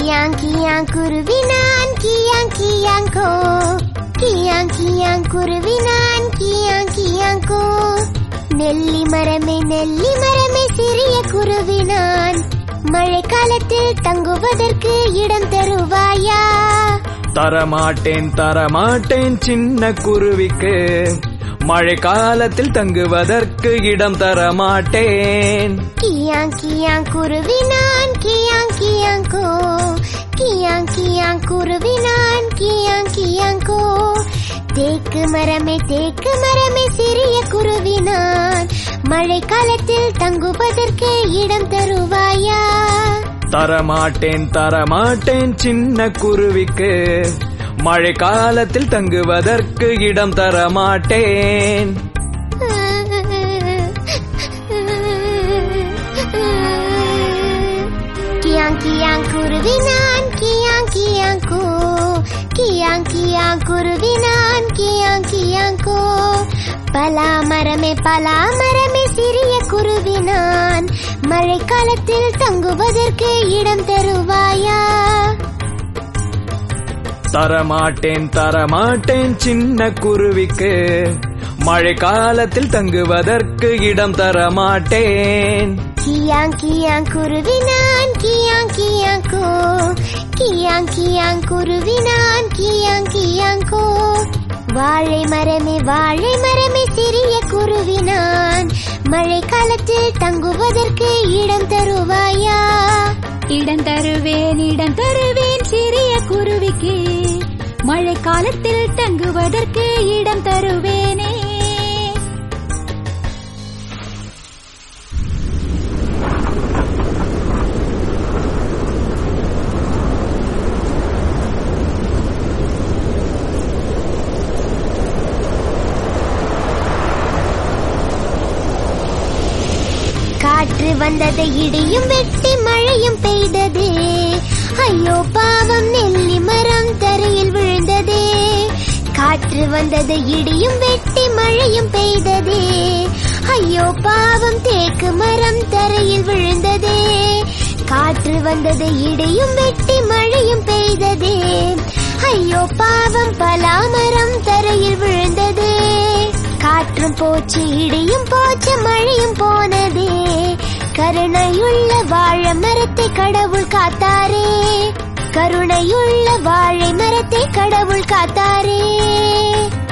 கியாங் கியாங் குருவி நான் கியாங் கியாங்கோ கியாங் கியாங் குருவி நான் கியாங் கியாங்கோ நெல்லி மரமே நெல்லி மரமே சிறிய குருவி நான் மழை காலத்தில் தங்குவதற்கு இடம் தருவாயா தரமாட்டேன் தரமாட்டேன் சின்ன குருவிக்கு மழை காலத்தில் தங்குவதற்கு இடம் தரமாட்டேன் கியாங் கியாங் குருவி நான் கியாங் கியாங்கோ கியாங் கியாங் குருவி நான் கியாங் கியாங்கோ தேக்கு மரமே தேக்கு மரமே சிறிய குருவி நான் மழை காலத்தில் தங்குவதற்கு இடம் தருவாயா தரமாட்டேன் தரமாட்டேன் சின்ன குருவிக்கு மழை காலத்தில் தங்குவதற்கு இடம் தரமாட்டேன் கியாங் கியாங் குருவி நான் கியாங் கியாங்கோ கியாங் கியாங் குருவி நான் கியாங் கியாங்கோ பலா மரமே பலா மரமே சிறிய குருவி நான் மழை காலத்தில் தங்குவதற்கு இடம் தருவாயா தரமாட்டேன் தரமாட்டேன் சின்ன குருவிக்கு மழை காலத்தில் தங்குவதற்கு இடம் தரமாட்டேன் கியாங் கியாங் குருவி நான் கியாங் கியாங்கோ கியாங் கியாங் குருவி நான் கியாங் கியாங்கோ வாழை மரமே வாழை மரமே சிறிய குருவி நான் மழை காலத்தில் தங்குவதற்கு இடம் தருவாயா இடம் தருவேன் இடம் தருவேன் சிறிய குருவிக்கு மழை காலத்தில் தங்குவதற்கு இடம் தருவேனே காற்று வந்தது இடியும் வெட்டி மழையும் பெய்தது ஐயோ பாவம் நெல்லி மரம் தரையில் விழுந்ததே காற்று வந்தது இடியும் வெட்டி மழையும் பெய்ததே ஐயோ பாவம் தேக்கு மரம் தரையில் விழுந்ததே காற்று வந்தது இடியும் வெட்டி மழையும் பெய்ததே ஐயோ பாவம் பலாமரம் தரையில் விழுந்ததே காற்றும் போச்சு இடியும் போச்சு மழையும் போனதே கருணையுள்ள வாழை மரத்தை கடவுள் காத்தாரே கருணையுள்ள வாழை மரத்தை கடவுள் காத்தாரே